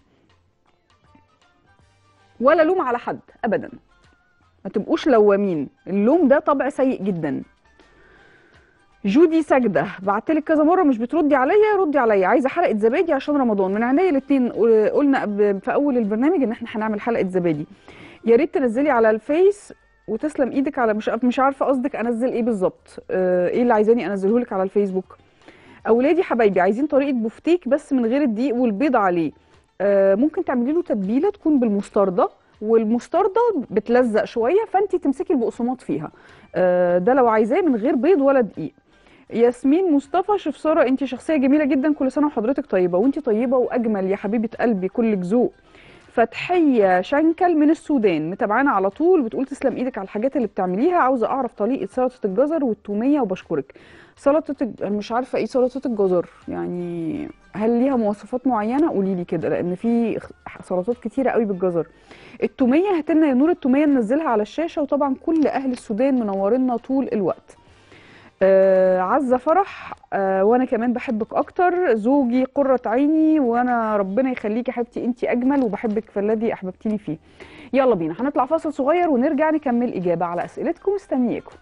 ولا لوم على حد ابدا ما تبقوش لوامين اللوم ده طبع سيء جدا جودي ساجده بعتلك كذا مره مش بتردي عليا ردي عليا عايزه حلقه زبادي عشان رمضان من عينيا الاثنين قلنا ب- في اول البرنامج ان احنا هنعمل حلقه زبادي يا ريت تنزلي على الفيس وتسلم ايدك على مش مش عارفه قصدك انزل ايه بالظبط آه، ايه اللي عايزاني انزله لك على الفيسبوك اولادي حبايبي عايزين طريقه بفتيك بس من غير الدقيق والبيض عليه آه، ممكن تعملي له تتبيله تكون بالمستردة والمستردة بتلزق شويه فانت تمسكي البقسماط فيها آه، ده لو عايزاه من غير بيض ولا دقيق ياسمين مصطفى شيف ساره انت شخصيه جميله جدا كل سنه وحضرتك طيبه وانت طيبه واجمل يا حبيبه قلبي كلك ذوق فتحيه شنكل من السودان متابعانا على طول بتقول تسلم ايدك على الحاجات اللي بتعمليها عاوزه اعرف طريقه سلطه الجزر والتوميه وبشكرك سلطه الج- مش عارفه ايه سلطه الجزر يعني هل ليها مواصفات معينه قولي لي كده لان في خ- سلطات كتيره قوي بالجزر التوميه هاتلنا يا نور التوميه ننزلها على الشاشه وطبعا كل اهل السودان منورينا طول الوقت آه عزة فرح آه وانا كمان بحبك اكتر زوجي قرة عيني وانا ربنا يخليكي يا حبيبتي انت اجمل وبحبك في الذي احببتيني فيه يلا بينا هنطلع فاصل صغير ونرجع نكمل اجابة على اسئلتكم مستنياكم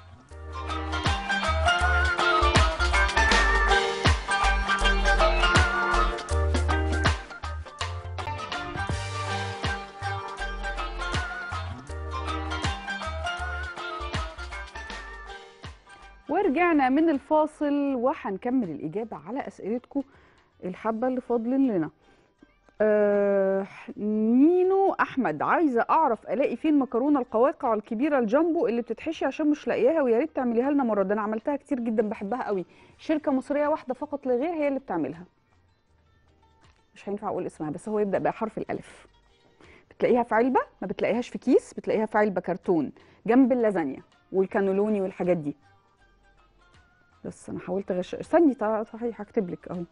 ورجعنا من الفاصل وهنكمل الإجابة على أسئلتكم الحبة اللي فاضلين لنا آه نينو احمد عايزه اعرف الاقي فين مكرونه القواقع الكبيره الجامبو اللي بتتحشي عشان مش لاقياها ويا ريت تعمليها لنا مره ده انا عملتها كتير جدا بحبها قوي شركه مصريه واحده فقط لا غير هي اللي بتعملها مش هينفع اقول اسمها بس هو يبدا بحرف الالف بتلاقيها في علبه ما بتلاقيهاش في كيس بتلاقيها في علبه كرتون جنب اللازانيا والكانولوني والحاجات دي بس انا حاولت اغش استني تع- صحيح هكتب لك اهو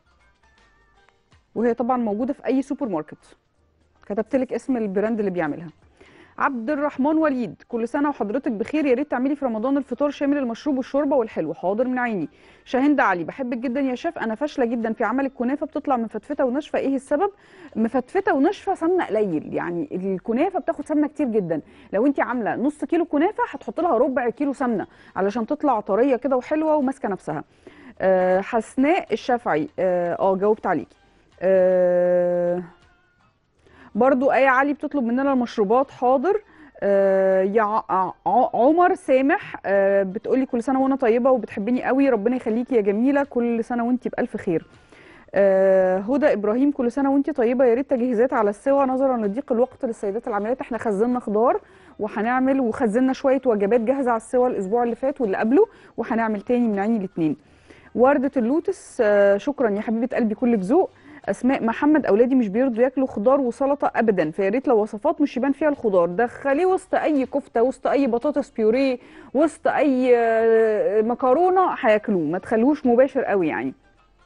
وهي طبعا موجوده في اي سوبر ماركت كتبت لك اسم البراند اللي بيعملها عبد الرحمن وليد كل سنه وحضرتك بخير يا ريت تعملي في رمضان الفطار شامل المشروب والشوربه والحلو حاضر من عيني شاهند علي بحبك جدا يا شيف انا فاشله جدا في عمل الكنافه بتطلع مفتفته وناشفه ايه السبب مفتفته وناشفه سمنه قليل يعني الكنافه بتاخد سمنه كتير جدا لو انت عامله نص كيلو كنافه هتحط لها ربع كيلو سمنه علشان تطلع طريه كده وحلوه وماسكه نفسها أه حسناء الشافعي اه آه، جاوبت عليكي أه برضو آية علي بتطلب مننا المشروبات حاضر آه يا ع- ع- عمر سامح آه بتقولي كل سنة وأنا طيبة وبتحبيني قوي ربنا يخليكي يا جميلة كل سنة وأنتي بألف خير آه هدى إبراهيم كل سنة وأنتي طيبة يا ريت تجهيزات على السوا نظرا لضيق الوقت للسيدات العاملات احنا خزنا خضار وهنعمل وخزنا شوية وجبات جاهزة على السوا الأسبوع اللي فات واللي قبله وهنعمل تاني من عيني الاتنين وردة اللوتس آه شكرا يا حبيبة قلبي كلك ذوق اسماء محمد اولادي مش بيرضوا ياكلوا خضار وسلطه ابدا فيا ريت لو وصفات مش يبان فيها الخضار دخليه وسط اي كفته وسط اي بطاطس بيوريه وسط اي آه، مكرونه هياكلوه ما تخلوش مباشر قوي يعني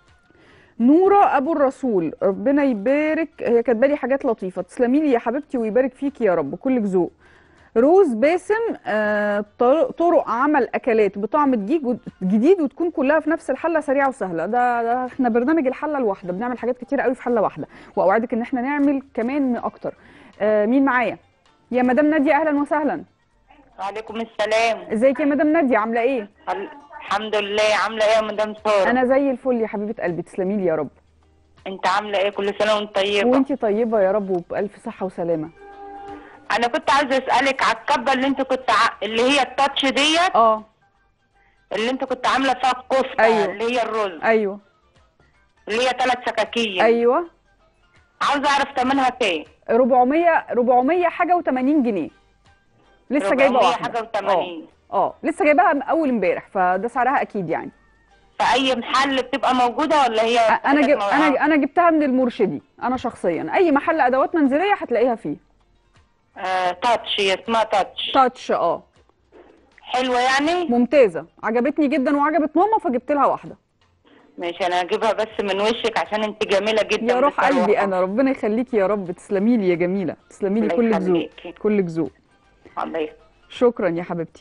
نورة أبو الرسول ربنا يبارك هي كاتبة لي حاجات لطيفة تسلمي لي يا حبيبتي ويبارك فيك يا رب كلك ذوق روز باسم آه، طر- طرق عمل اكلات بطعم جديد جديد وتكون كلها في نفس الحله سريعه وسهله ده, ده احنا برنامج الحله الواحده بنعمل حاجات كتير قوي في حله واحده واوعدك ان احنا نعمل كمان اكتر آه، مين معايا يا مدام ناديه اهلا وسهلا وعليكم السلام ازيك يا مدام ناديه عامله ايه ال- الحمد لله عامله ايه يا مدام ساره انا زي الفل يا حبيبه قلبي تسلمي لي يا رب انت عامله ايه كل سنه وانت طيبه وانتي طيبه يا رب وبالف صحه وسلامه انا كنت عايزه اسالك على الكبه اللي انت كنت ع... اللي هي التاتش ديت اه اللي انت كنت عامله فيها الكفته أيوة. اللي هي الرز ايوه اللي هي ثلاث سكاكين ايوه عاوزه اعرف ثمنها كام 400 400 حاجه و80 جنيه لسه جايبه 400 واحده حاجه اه و80 اه لسه جايباها اول امبارح فده سعرها اكيد يعني في اي محل بتبقى موجوده ولا هي انا جب... حاجات انا موعة؟ انا جبتها من المرشدي انا شخصيا اي محل ادوات منزليه هتلاقيها فيه آه تاتش هي اسمها تاتش تاتش اه حلوه يعني ممتازه عجبتني جدا وعجبت ماما فجبت لها واحده ماشي انا هجيبها بس من وشك عشان انت جميله جدا يا روح بصراحة. قلبي انا ربنا يخليكي يا رب تسلمي لي يا جميله تسلمي لي الله كلك ذوق يخليكي. كلك ذوق الله يخليك. شكرا يا حبيبتي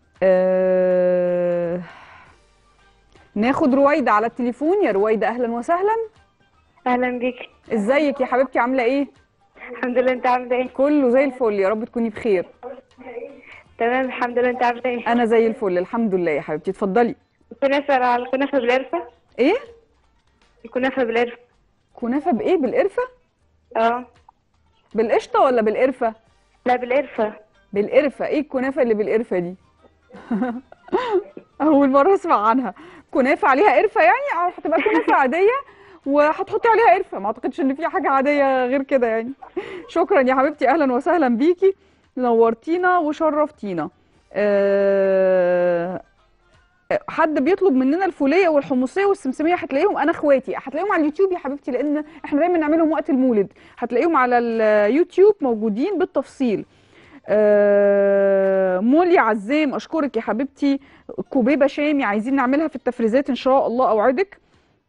آه... ناخد رويده على التليفون يا رويده اهلا وسهلا اهلا بيك ازيك يا حبيبتي عامله ايه الحمد لله انت عامله ايه كله زي الفل يا رب تكوني بخير تمام الحمد لله انت عامله ايه انا زي الفل الحمد لله يا حبيبتي اتفضلي كنافه على الكنافه بالقرفه ايه الكنافه بالقرفه كنافه بايه بالقرفه اه بالقشطه ولا بالقرفه لا بالقرفه بالقرفه ايه الكنافه اللي بالقرفه دي اول مره اسمع عنها كنافه عليها قرفه يعني اه هتبقى كنافه عاديه وهتحطي عليها قرفه ما اعتقدش ان في حاجه عاديه غير كده يعني شكرا يا حبيبتي اهلا وسهلا بيكي نورتينا وشرفتينا أه... حد بيطلب مننا الفوليه والحمصيه والسمسميه هتلاقيهم انا اخواتي هتلاقيهم على اليوتيوب يا حبيبتي لان احنا دايما نعملهم وقت المولد هتلاقيهم على اليوتيوب موجودين بالتفصيل آه، مولي عزام اشكرك يا حبيبتي كوبيبه شامي عايزين نعملها في التفريزات ان شاء الله اوعدك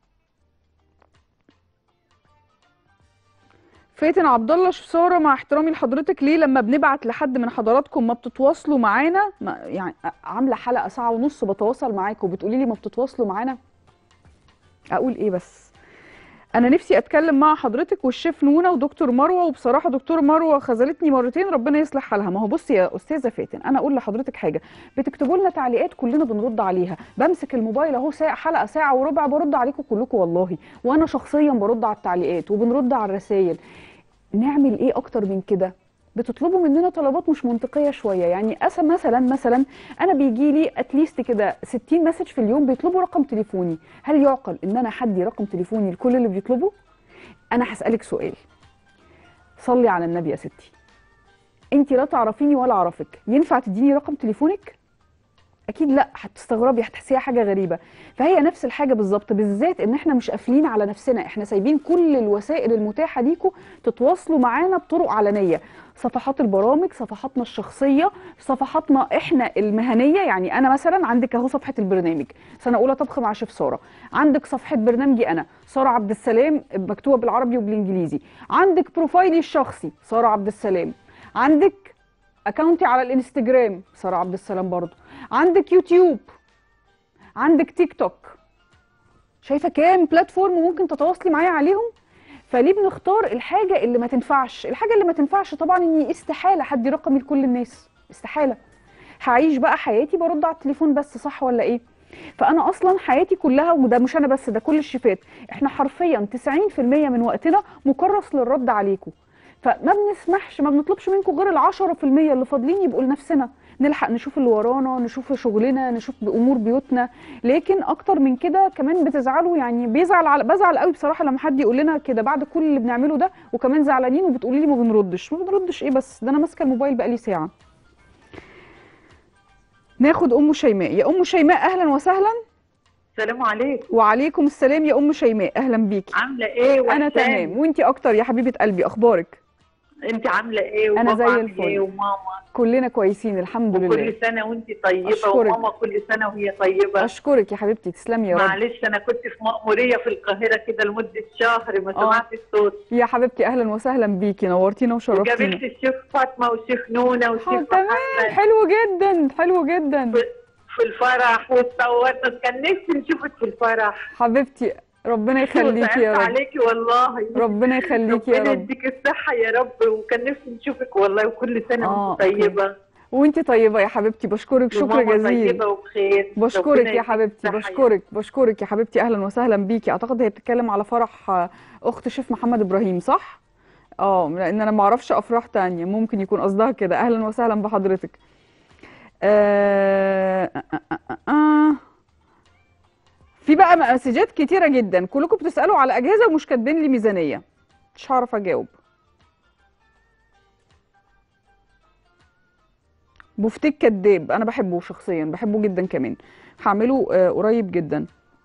فاتن عبد الله ساره مع احترامي لحضرتك ليه لما بنبعت لحد من حضراتكم ما بتتواصلوا معانا ما يعني عامله حلقه ساعه ونص بتواصل معاكم وبتقولي لي ما بتتواصلوا معانا اقول ايه بس انا نفسي اتكلم مع حضرتك والشيف نونا ودكتور مروه وبصراحه دكتور مروه خذلتني مرتين ربنا يصلح حالها ما هو بصي يا استاذه فاتن انا اقول لحضرتك حاجه بتكتبوا لنا تعليقات كلنا بنرد عليها بمسك الموبايل اهو ساعه حلقه ساعه وربع برد عليكم كلكم والله وانا شخصيا برد على التعليقات وبنرد على الرسائل نعمل ايه اكتر من كده بتطلبوا مننا طلبات مش منطقيه شويه يعني أس مثلا مثلا انا بيجي لي اتليست كده 60 مسج في اليوم بيطلبوا رقم تليفوني هل يعقل ان انا حدي رقم تليفوني لكل اللي بيطلبوا انا هسالك سؤال صلي على النبي يا ستي انت لا تعرفيني ولا اعرفك ينفع تديني رقم تليفونك اكيد لا هتستغربي هتحسيها حاجه غريبه فهي نفس الحاجه بالظبط بالذات ان احنا مش قافلين على نفسنا احنا سايبين كل الوسائل المتاحه ليكم تتواصلوا معانا بطرق علنيه صفحات البرامج صفحاتنا الشخصيه صفحاتنا احنا المهنيه يعني انا مثلا عندك اهو صفحه البرنامج سنه اولى طبخ مع شيف ساره عندك صفحه برنامجي انا ساره عبد السلام مكتوبه بالعربي وبالانجليزي عندك بروفايلي الشخصي ساره عبد السلام عندك اكونتي على الانستجرام ساره عبد السلام برضو عندك يوتيوب عندك تيك توك شايفه كام بلاتفورم ممكن تتواصلي معايا عليهم فليه بنختار الحاجه اللي ما تنفعش الحاجه اللي ما تنفعش طبعا اني استحاله حد رقمي لكل الناس استحاله هعيش بقى حياتي برد على التليفون بس صح ولا ايه فانا اصلا حياتي كلها وده مش انا بس ده كل الشيفات احنا حرفيا 90% من وقتنا مكرس للرد عليكم فما بنسمحش ما بنطلبش منكم غير ال 10% اللي فاضلين يبقوا لنفسنا نلحق نشوف اللي ورانا نشوف شغلنا نشوف امور بيوتنا لكن اكتر من كده كمان بتزعلوا يعني بيزعل على بزعل قوي بصراحه لما حد يقول لنا كده بعد كل اللي بنعمله ده وكمان زعلانين وبتقولي لي ما بنردش ما بنردش ايه بس ده انا ماسكه الموبايل بقالي ساعه ناخد ام شيماء يا ام شيماء اهلا وسهلا السلام عليكم وعليكم السلام يا ام شيماء اهلا بيكي عامله ايه انا وحشاني؟ تمام وانتي اكتر يا حبيبه قلبي اخبارك انت عامله ايه أنا وبابا زي عامل الفل. ايه وماما كلنا كويسين الحمد لله وكل سنه وانت طيبه أشكرك. وماما كل سنه وهي طيبه اشكرك يا حبيبتي تسلمي يا رب معلش انا كنت في مأموريه في القاهره كده لمده شهر ما آه. سمعت الصوت يا حبيبتي اهلا وسهلا بيكي نورتينا وشرفتينا وقابلت الشيخ فاطمه والشيخ نونه والشيخ آه، تمام محمد حلو جدا حلو جدا في الفرح واتصورنا كان نفسي نشوفك في الفرح حبيبتي ربنا يخليكي يا وزعلت رب عليكي والله ربنا يخليكي يا ربنا رب يديك الصحه يا رب وكان نفسي نشوفك والله وكل سنه آه، وانت طيبه وانتي طيبه يا حبيبتي بشكرك شكر وماما جزيل طيبه وبخير بشكرك ربنا يا يديك حبيبتي الصحة يا بشكرك بشكرك يا حبيبتي اهلا وسهلا بيكي اعتقد هي بتتكلم على فرح آه، اخت شيف محمد ابراهيم صح اه لان انا ما اعرفش افراح تانية ممكن يكون قصدها كده اهلا وسهلا بحضرتك آه آه آه آه آه. في بقى مسجات كتيره جدا كلكم بتسالوا على اجهزه ومش كاتبين لي ميزانيه مش هعرف اجاوب بوفتيك كداب انا بحبه شخصيا بحبه جدا كمان هعمله آه، قريب جدا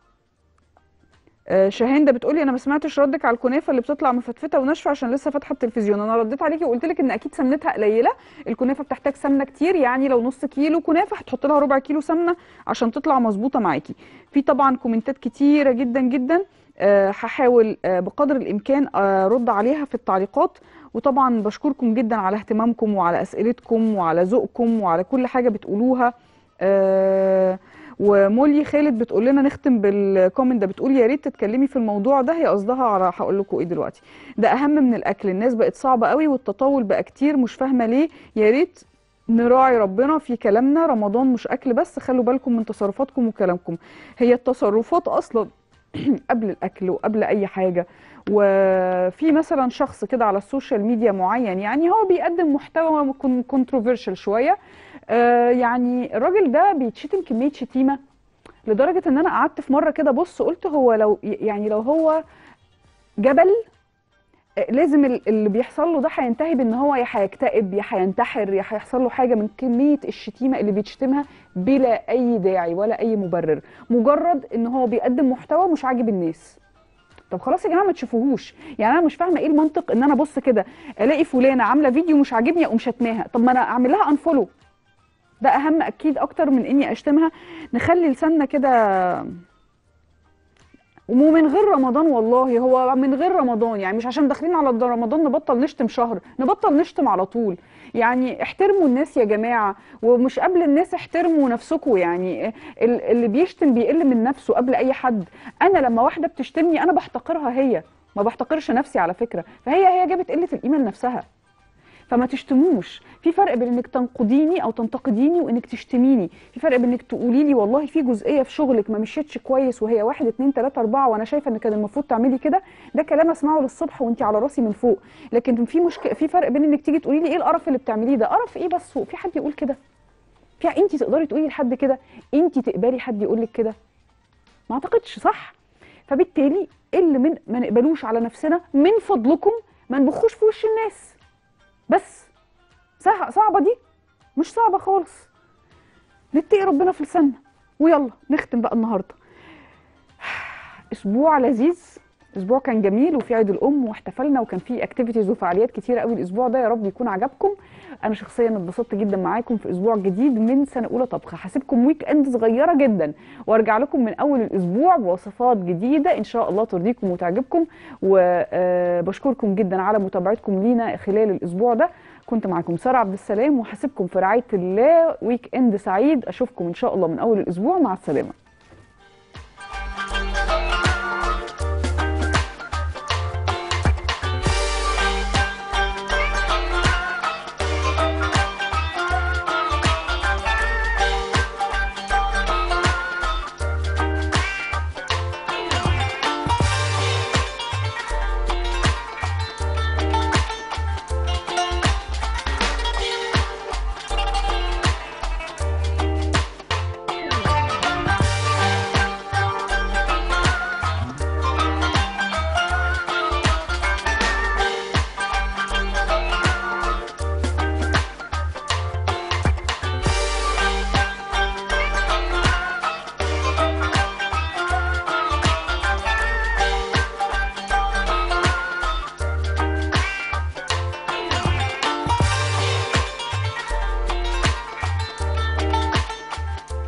آه، شاهين ده بتقولي انا ما سمعتش ردك على الكنافه اللي بتطلع مفتفته وناشفه عشان لسه فاتحه التلفزيون انا رديت عليكي وقلت لك ان اكيد سمنتها قليله الكنافه بتحتاج سمنه كتير يعني لو نص كيلو كنافه هتحط لها ربع كيلو سمنه عشان تطلع مظبوطه معاكي في طبعا كومنتات كتيره جدا جدا آه، هحاول آه، بقدر الامكان ارد عليها في التعليقات وطبعا بشكركم جدا على اهتمامكم وعلى اسئلتكم وعلى ذوقكم وعلى كل حاجه بتقولوها آه، ومولي خالد بتقول لنا نختم بالكومنت ده بتقول يا ريت تتكلمي في الموضوع ده هي قصدها على هقول لكم ايه دلوقتي ده اهم من الاكل الناس بقت صعبه قوي والتطاول بقى كتير مش فاهمه ليه يا ريت نراعي ربنا في كلامنا رمضان مش اكل بس خلوا بالكم من تصرفاتكم وكلامكم هي التصرفات اصلا قبل الاكل وقبل اي حاجه وفي مثلا شخص كده على السوشيال ميديا معين يعني هو بيقدم محتوى كونتروفيرشال شويه آه يعني الراجل ده بيتشتم كميه شتيمه لدرجه ان انا قعدت في مره كده بص قلت هو لو يعني لو هو جبل آه، لازم ال- اللي بيحصل له ده هينتهي بان هو يا هيكتئب يا هينتحر يا هيحصل له حاجه من كميه الشتيمه اللي بيتشتمها بلا اي داعي ولا اي مبرر مجرد ان هو بيقدم محتوى مش عاجب الناس طب خلاص يا جماعه ما تشوفوهوش يعني انا مش فاهمه ايه المنطق ان انا ابص كده الاقي فلانه عامله فيديو مش عاجبني اقوم شتماها طب ما انا اعمل لها انفولو ده اهم اكيد اكتر من اني اشتمها نخلي لساننا كده ومن غير رمضان والله هو من غير رمضان يعني مش عشان داخلين على رمضان نبطل نشتم شهر نبطل نشتم على طول يعني احترموا الناس يا جماعة ومش قبل الناس احترموا نفسكم يعني ال- اللي بيشتم بيقل من نفسه قبل اي حد انا لما واحدة بتشتمني انا بحتقرها هي ما بحتقرش نفسي على فكرة فهي هي جابت قلة القيمة لنفسها فما تشتموش في فرق بين انك تنقديني او تنتقديني وانك تشتميني في فرق بين انك تقولي لي والله في جزئيه في شغلك ما مشيتش كويس وهي واحد اتنين تلاته اربعه وانا شايفه ان كان المفروض تعملي كده ده كلام اسمعه للصبح وانت على راسي من فوق لكن في مشكله في فرق بين انك تيجي تقولي لي ايه القرف اللي بتعمليه ده قرف ايه بس في حد يقول كده في انت تقدري تقولي لحد كده انت تقبلي حد يقول لك كده ما اعتقدش صح فبالتالي اللي من ما نقبلوش على نفسنا من فضلكم ما نبخوش في وش الناس بس سه- صعبه دي مش صعبه خالص نتقي ربنا في لساننا ويلا نختم بقى النهارده اسبوع لذيذ اسبوع كان جميل وفي عيد الام واحتفلنا وكان في اكتيفيتيز وفعاليات كتيره قوي الاسبوع ده يا رب يكون عجبكم انا شخصيا اتبسطت جدا معاكم في اسبوع جديد من سنه اولى طبخ هسيبكم ويك اند صغيره جدا وارجع لكم من اول الاسبوع بوصفات جديده ان شاء الله ترضيكم وتعجبكم وبشكركم جدا على متابعتكم لينا خلال الاسبوع ده كنت معاكم ساره عبد السلام وهسيبكم في رعايه الله ويك اند سعيد اشوفكم ان شاء الله من اول الاسبوع مع السلامه